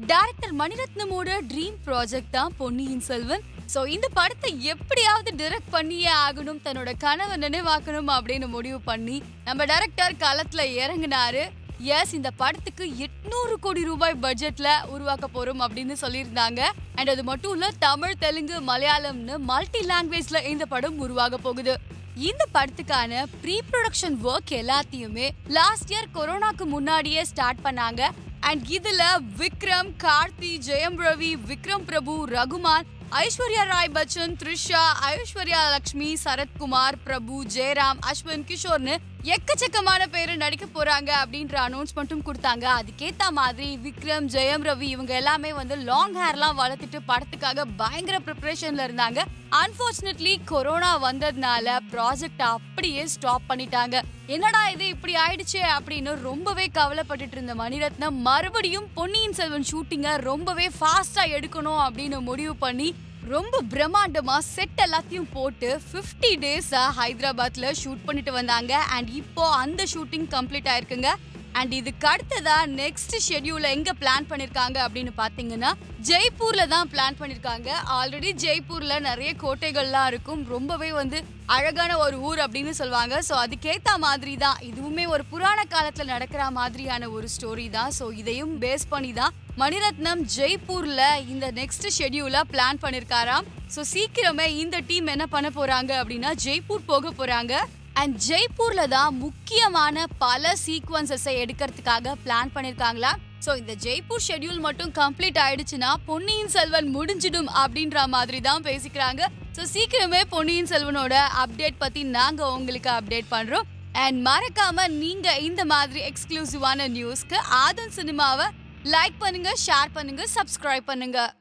director மணிரத்னமோட dream project தான் பொன்னியின் Selvan so இந்த படத்தை எப்படியாவது டைரக்ட் பண்ணியே ஆகணும் தன்னோட கனவை நினைவாக்கணும் அப்படின்னு முடிவு பண்ணி நம்ம டைரக்டர் களத்துல இறங்குனாரு எஸ் இந்த படத்துக்கு எட்நூறு கோடி ரூபாய் பட்ஜெட்ல உருவாக்க போறோம் அப்படின்னு சொல்லியிருந்தாங்க அண்ட் அது மட்டும் இல்ல தமிழ் தெலுங்கு மலையாளம்னு மல்டி லாங்குவேஜ்ல இந்த படம் உருவாக போகுது இந்த படத்துக்கான ப்ரீ ப்ரொடக்ஷன் ஒர்க் எல்லாத்தையுமே லாஸ்ட் இயர் கொரோனாக்கு முன்னாடியே ஸ்டார்ட் பண்ணாங்க அண்ட் இதுல விக்ரம் கார்த்தி ஜெயம் ரவி விக்ரம் பிரபு ரகுமான் ஐஸ்வர்யா ராய் பச்சன் த்ரிஷா ஐஸ்வர்யா லக்ஷ்மி சரத்குமார் பிரபு ஜெயராம் அஸ்வின் கிஷோர்னு எக்கச்சக்கமான பேரு நடிக்க போறாங்க அப்படின்ற அனௌன்ஸ்மெண்ட்டும் கொடுத்தாங்க அதுக்கேத்த மாதிரி விக்ரம் ஜெயம் ரவி இவங்க எல்லாமே வந்து லாங் ஹேர்லாம் வளர்த்துட்டு படத்துக்காக பயங்கர ப்ரிப்பரேஷன்ல இருந்தாங்க அன்பார்ச்சுனேட்லி கொரோனா வந்ததுனால ப்ராஜெக்ட் அப்படியே ஸ்டாப் பண்ணிட்டாங்க என்னடா இது இப்படி ஆயிடுச்சே அப்படின்னு ரொம்பவே கவலைப்பட்டுட்டு இருந்த மணிரத்னம் மறுபடியும் பொன்னியின் செல்வன் ஷூட்டிங்க ரொம்பவே ஃபாஸ்டா எடுக்கணும் அப்படின்னு முடிவு பண்ணி ரொம்ப பிரம்மாண்டமா செட் எல்லாத்தையும் போட்டு 50 டேஸா ஹைதராபாத்ல ஷூட் பண்ணிட்டு வந்தாங்க அண்ட் இப்போ அந்த ஷூட்டிங் கம்ப்ளீட் ஆயிருக்குங்க அண்ட் இதுக்கு அடுத்ததா நெக்ஸ்ட் ஷெட்யூல எங்க பிளான் பண்ணிருக்காங்க அப்படின்னு பாத்தீங்கன்னா ஜெய்ப்பூர்ல தான் பிளான் பண்ணிருக்காங்க ஆல்ரெடி ஜெய்ப்பூர்ல நிறைய கோட்டைகள்லாம் இருக்கும் ரொம்பவே வந்து அழகான ஒரு ஊர் அப்படின்னு சொல்லுவாங்க ஸோ அதுக்கேத்த மாதிரி தான் இதுவுமே ஒரு புராண காலத்துல நடக்கிற மாதிரியான ஒரு ஸ்டோரி தான் ஸோ இதையும் பேஸ் பண்ணி தான் மணிரத்னம் ஜெய்ப்பூர்ல இந்த நெக்ஸ்ட் ஷெட்யூல பிளான் பண்ணிருக்காராம் ஸோ சீக்கிரமே இந்த டீம் என்ன பண்ண போறாங்க அப்படின்னா ஜெய்ப்பூர் போக போறாங்க அண்ட் ஜெய்ப்பூர்ல தான் முக்கியமான பல சீக்வன்சஸை எடுக்கிறதுக்காக பிளான் பண்ணிருக்காங்களா சோ இந்த ஜெய்ப்பூர் ஷெட்யூல் மட்டும் கம்ப்ளீட் ஆயிடுச்சுன்னா பொன்னியின் செல்வன் முடிஞ்சிடும் அப்படின்ற மாதிரி தான் பேசிக்கிறாங்க சோ சீக்கிரமே பொன்னியின் செல்வனோட அப்டேட் பத்தி நாங்க உங்களுக்கு அப்டேட் பண்றோம் அண்ட் மறக்காம நீங்க இந்த மாதிரி எக்ஸ்க்ளூசிவான நியூஸ்க்கு ஆதன் சினிமாவை லைக் பண்ணுங்க ஷேர் பண்ணுங்க சப்ஸ்கிரைப் பண்ணுங்க